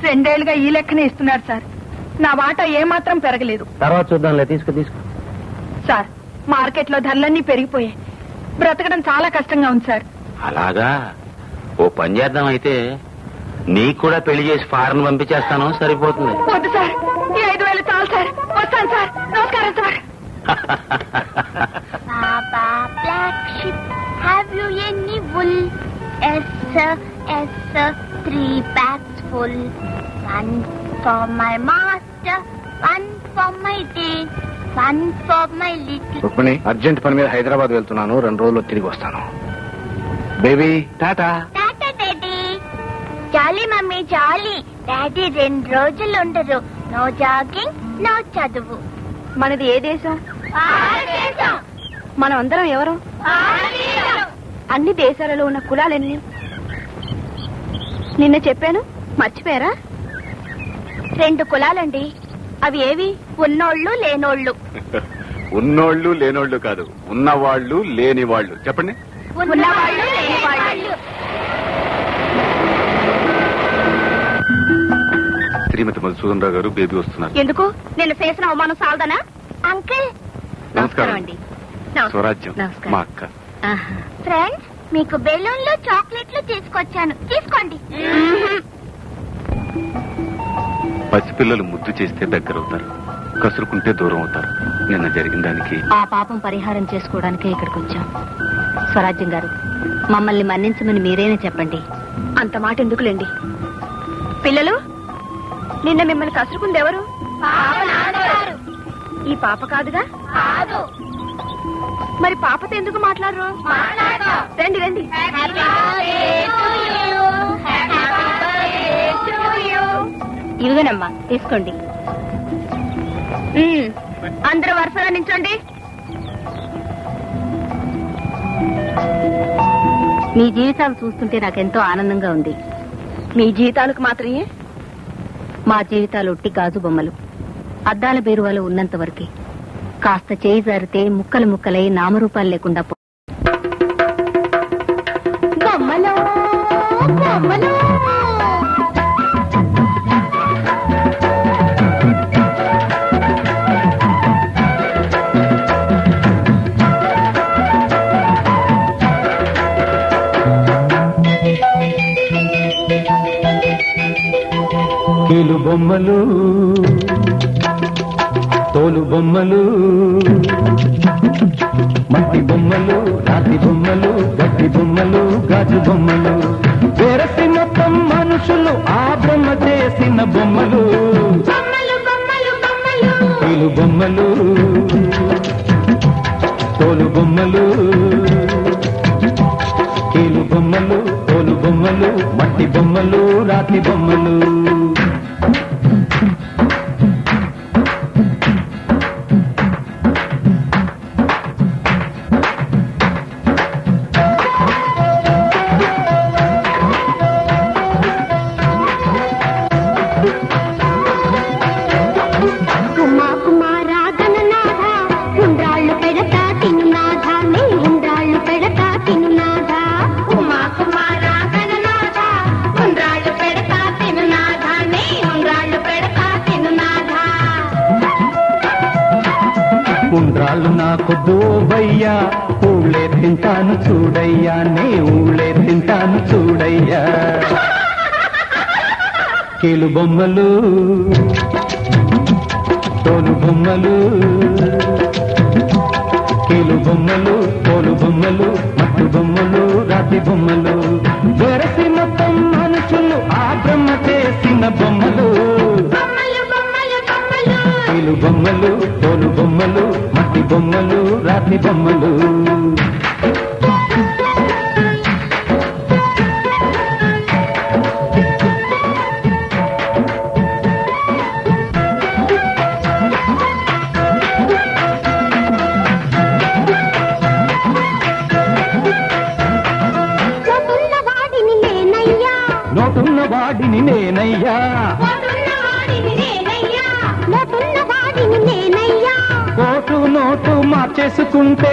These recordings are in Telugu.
రెండేళ్లుగా ఈ లెక్కనే ఇస్తున్నారు సార్ నా వాటా ఏమాత్రం పెరగలేదు తర్వాత చూద్దాంలే తీసుకు తీసుకు సార్ మార్కెట్ లో ధరలన్నీ పెరిగిపోయాయి బ్రతకడం చాలా కష్టంగా ఉంది సార్ అలాగా ఓ పని చేద్దాం అయితే నీకు కూడా పెళ్లి చేసి ఫారెన్ పంపించేస్తాను సరిపోతుంది వద్దు సార్ ఈ ఐదు వేలు చాలు సార్ వస్తాను సార్ నమస్కారం sir Baba, black sheep, have you any wool? Yes, sir, yes, sir, three bags full. One for my master, one for my day, one for my little. Rukmini urgent పని మీద హైదరాబాద్ వెళ్తున్నాను రెండు రోజుల్లో తిరిగి వస్తాను baby tata tata daddy jolly mummy jolly daddy రెండు రోజులు ఉండరు నో జాగింగ్ నో చదువు మనది ఏ దేశం మనం అందరం ఎవరు అన్ని దేశాలలో ఉన్న కులాలెన్ని నిన్న చెప్పాను మర్చిపోయారా రెండు కులాలండి అవి ఏవి ఉన్నోళ్ళు లేనోళ్ళు ఉన్నోళ్ళు లేనోళ్ళు కాదు ఉన్నవాళ్ళు లేని వాళ్ళు చెప్పండి ఉన్నవాళ్ళు లేనివాళ్ళు శ్రీమతి మధుసూదన్ రావు గారు బేబీ వస్తున్నారు ఎందుకు నిన్న చేసిన అవమానం సాలదనా అంకుల్ నమస్కారం అండి స్వరాజ్యం నమస్కారం. మా అక్క ఫ్రెండ్స్ మీకు బెలూన్లు చాక్లెట్లు తీసుకొచ్చాను తీసుకోండి పసిపిల్లలు ముద్దు చేస్తే దగ్గరవుతారు కసురుకుంటే దూరం అవుతారు నిన్న జరిగిన దానికి ఆ పాపం పరిహారం చేసుకోవడానికే ఇక్కడికి వచ్చాం స్వరాజ్యం గారు మమ్మల్ని మన్నించమని మీరేనే చెప్పండి అంత మాట ఎందుకులేండి పిల్లలు నిన్న మిమ్మల్ని కసురుకుంది ఎవరు ఈ పాప కాదుగా మరి పాపతో ఎందుకు మాట్లాడరు రండి రండి ఇవిగోనమ్మా తీసుకోండి ఉమ్, అందరూ వరుసగా నించోండి మీ జీవితాలు చూస్తుంటే నాకెంతో ఆనందంగా ఉంది మీ జీతాలకు మాత్రమే మా జీవితాలు ఒట్టి గాజు బొమ్మలు అద్దాల బీరువాలో ఉన్నంత వరకే కాస్త చేయి జారితే ముక్కలు ముక్కలై నామరూపాలు లేకుండా పో- బొమ్మలో బొమ్మలో కీలు బొమ్మలు తోలు బొమ్మలు మట్టి బొమ్మలు రాతి బొమ్మలు గట్టి బొమ్మలు గాజు బొమ్మలు వేరసి మొత్తం మనుషులు ఆ బొమ్మ చేసిన బొమ్మలు బొమ్మలు బొమ్మలు బొమ్మలు కీలు బొమ్మలు తోలు బొమ్మలు కీలు బొమ్మలు తోలు బొమ్మలు మట్టి బొమ్మలు రాతి బొమ్మలు కుమా కుమారా గణనాథ ఉండ్రాళ్ళు పెడతా తినునాథ నీ ఉండ్రాళ్ళు పెడతా తినునాథ కుమా కుమారా గణనాథ ఉండ్రాళ్ళు పెడతా తినునాథ నీ ఉండ్రాళ్ళు పెడతా తినునాథ ఉండ్రాళ్ళు నా కొద్దు బయ్యా ఊళ్ళే తింటాను చూడయ్యా నే ఊళ్ళే తింటాను చూడయ్యా కీలు బొమ్మలు తోలు బొమ్మలు కీలు బొమ్మలు తోలు బొమ్మలు మట్టు బొమ్మలు రాతి బొమ్మలు వెరసి మొత్తం మనుషులు ఆ బ్రహ్మ చేసిన బొమ్మలు బొమ్మలు బొమ్మలు బొమ్మలు కీలు బొమ్మలు తోలు బొమ్మలు మట్టి బొమ్మలు రాతి బొమ్మలు పోతున్న వాడిని నేనయ్యా నోటున్న వాడిని నేనయ్యా పోతున్న వాడిని నేనయ్యా పోతున్న వాడిని నేనయ్యా కోటు నోటు మార్చేసుకుంటే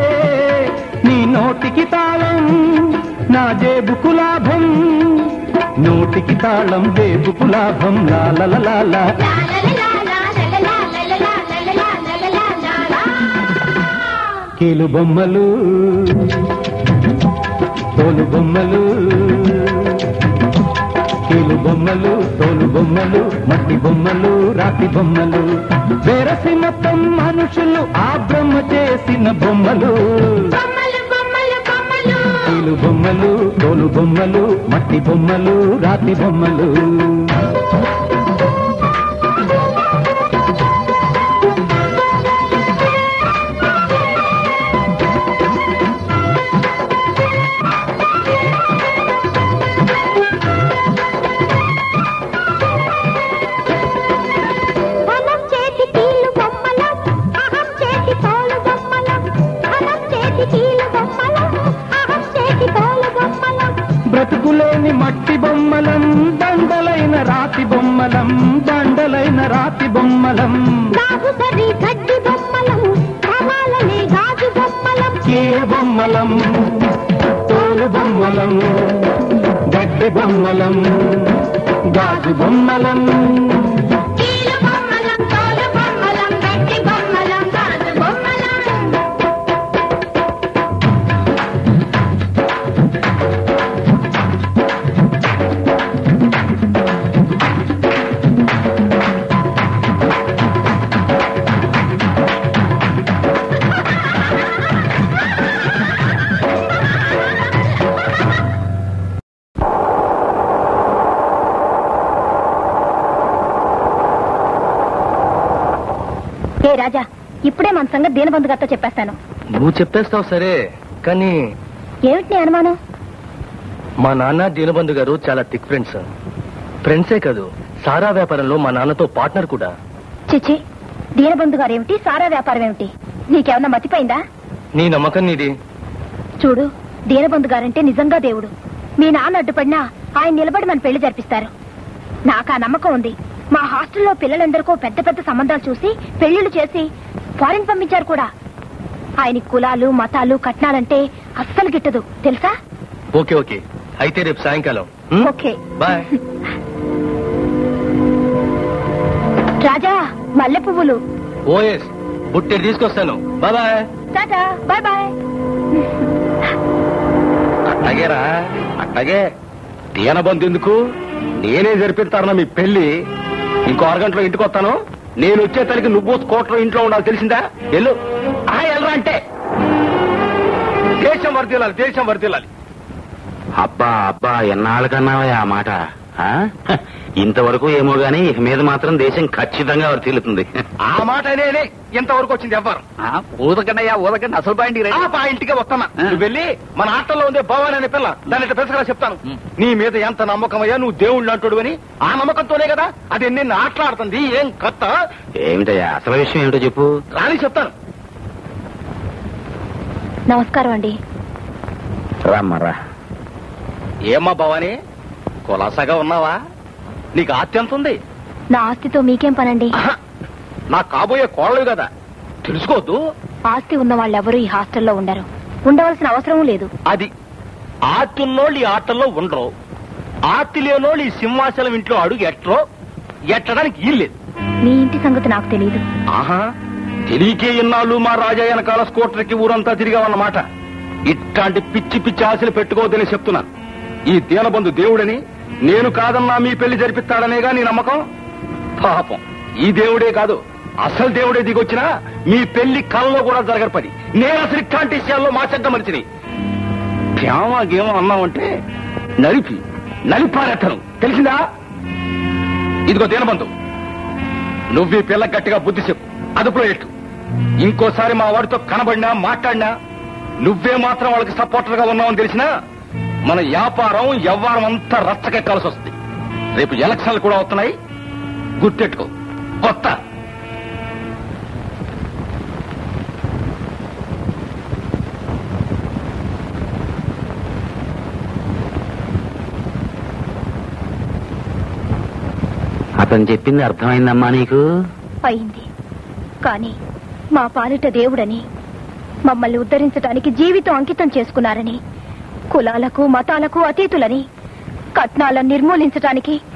నీ నోటికి తాళం నా జేబుకు లాభం నోటికి తాళం వేపుకు లాభం లాలలలాలా కీలు బొమ్మలు తోలు బొమ్మలు కీలు బొమ్మలు తోలు బొమ్మలు మట్టి బొమ్మలు రాతి బొమ్మలు వెరసి మొత్తం మనుషులు ఆ బ్రహ్మ చేసిన బొమ్మలు కీలు బొమ్మలు తోలు బొమ్మలు మట్టి బొమ్మలు రాతి బొమ్మలు మనం చేతి కీలు బొమ్మలం అహం చేతి తోలు బొమ్మలం మనం చేతి కీలు బొమ్మలం అహం చేతి తోలు బొమ్మలం బ్రతుకులేని మట్టి బొమ్మలం దండలైన రాతి బొమ్మలం దండలైన రాతి బొమ్మలం గాజు సరి గడ్డి బొమ్మలం కమాలనే గాజు బొమ్మలం కీలు బొమ్మలం తోలు బొమ్మలం గడ్డి బొమ్మలం గాజు బొమ్మలం కీలు బొమ్మలం తోలు బొమ్మలం గడ్డి బొమ్మలం గాజు బొమ్మలం ఏ రాజా ఇప్పుడే మన సంగతి దీనబంధు గారితో చెప్పేస్తాను నువ్వు చెప్పేస్తావు సరే కానీ ఏమిటి నీ అనుమానం మా నాన్న దీనబంధు గారు చాలా థిక్ ఫ్రెండ్స్ ఫ్రెండ్సే కాదు సారా వ్యాపారంలో మా నాన్నతో పార్ట్నర్ కూడా చిచి దీనబంధు గారు ఏమిటి సారా వ్యాపారం ఏమిటి నీకేమన్నా మతిపోయిందా నీ నమ్మకం నీది చూడు దీనబంధు గారంటే నిజంగా దేవుడు మీ నాన్న అడ్డుపడినా ఆయన నిలబడి మన పెళ్లి జరిపిస్తారు నాకు ఆ నమ్మకం ఉంది మా హాస్టల్లో పిల్లలందరికీ పెద్ద పెద్ద సంబంధాలు చూసి పెళ్లిళ్ళు చేసి ఫారిన్ పంపించారు కూడా ఆయన కులాలు మతాలు కట్నాలంటే అస్సలు గిట్టదు తెలుసా ఓకే ఓకే అయితే రేపు సాయంకాలం ఓకే బాయ్ రాజా మల్లె పువ్వులు ఓఎస్ బుట్టెడు తీసుకొస్తాను bye bye tata bye bye అట్లాగేరా అట్లాగే దీనబంధు ఎందుకు నేనే జరిపిస్తాను మీ పెళ్లి ఇంకో అరగంటలో ఇంటికి వస్తాను నేను వచ్చే తల్లికి నువ్వు కోట్లో ఇంట్లో ఉండాలి తెలిసిందా వెళ్ళు ఆ వెళ్ళరా అంటే దేశం వర్దిల్లాలి దేశం వర్దిల్లాలి అబ్బా అబ్బా ఎన్నాళ్ళకన్నావా ఆ మాట ఆ? హ, ఇంతవరకు ఏమో గాని ఇక మీద మాత్రం దేశం ఖచ్చితంగా వర్తిల్లుతుంది ఆ మాట నేనే ఇంతవరకు వచ్చింది ఎవ్వరు ఊదకండయ్యా ఊదకండి అసలు పాయింట్ ఆ పా ఇంటికే వస్తానా నువ్వు వెళ్ళి మన ఆటల్లో ఉందే భవాని అనే పిల్ల దాని ఇట్లా పెసగా చెప్తాను నీ మీద ఎంత నమ్మకం అయ్యా నువ్వు దేవుళ్ళు అంటాడు అని ఆ నమ్మకంతోనే కదా అది నిన్ను ఆటలాడుతుంది ఏం కొత్త ఏమిటయ్యా అసలు విషయం ఏమిటో చెప్పు రాని చెప్తాను నమస్కారం అండి రమ్మరా ఏమ్మా భవాని కులాసాగా ఉన్నావా నీకు ఆస్తి ఎంత ఉంది నా ఆస్తితో మీకేం పనండి ఆహా, నా కాబోయే కోడలు కదా తెలుసుకోవద్దు ఆస్తి ఉన్న వాళ్ళెవరూ ఈ హాస్టల్లో ఉండరు ఉండవలసిన అవసరం లేదు అది ఆస్తి ఉన్నోళ్ళు ఈ ఆటల్లో ఉండరు ఆస్తి లేనోళ్ళు ఈ సింహాచలం ఇంట్లో అడుగు ఎట్టరో ఎట్టడానికి ఇల్లేదు మీ ఇంటి సంగతి నాకు తెలియదు ఆహా తెలియకే ఇన్నాళ్ళు మా రాజా వెనకాల స్కూటర్కి ఊరంతా తిరిగావన్నమాట ఇట్లాంటి పిచ్చి పిచ్చి ఆశలు పెట్టుకోవద్దని చెప్తున్నాను ఈ దీనబంధు దేవుడని నేను కాదన్నా మీ పెళ్లి జరిపిస్తాడనేగా నీ నమ్మకం పాపం ఈ దేవుడే కాదు అసలు దేవుడే దిగొచ్చినా మీ పెళ్లి కల్లో కూడా జరగరు పని నేను అసలు ఇట్లాంటి విషయాల్లో మా చెడ్డ మనిషిని ప్రేమ గేమ అన్నామంటే నలిపి నలిపారెత్తను తెలిసిందా ఇదిగో దీనబంధు నువ్వు ఈ పిల్ల గట్టిగా బుద్ధి చెప్పు అదుపులో ఎట్టు ఇంకోసారి మా వాడితో కనబడినా మాట్లాడినా నువ్వే మాత్రం వాళ్ళకి సపోర్టర్ గా ఉన్నావని తెలిసినా మన వ్యాపారం వ్యవహారం అంతా రచ్చకెక్కాల్సి వస్తుంది రేపు ఎలక్షన్లు కూడా వస్తున్నాయి గుర్తెట్టుకో కొత్త అతను చెప్పింది అర్థమైందమ్మా నీకు అయింది కానీ మా పాలిట దేవుడని మమ్మల్ని ఉద్ధరించడానికి జీవితం అంకితం చేసుకున్నారని కులాలకు మతాలకు అతీతులని కట్నాలను నిర్మూలించటానికి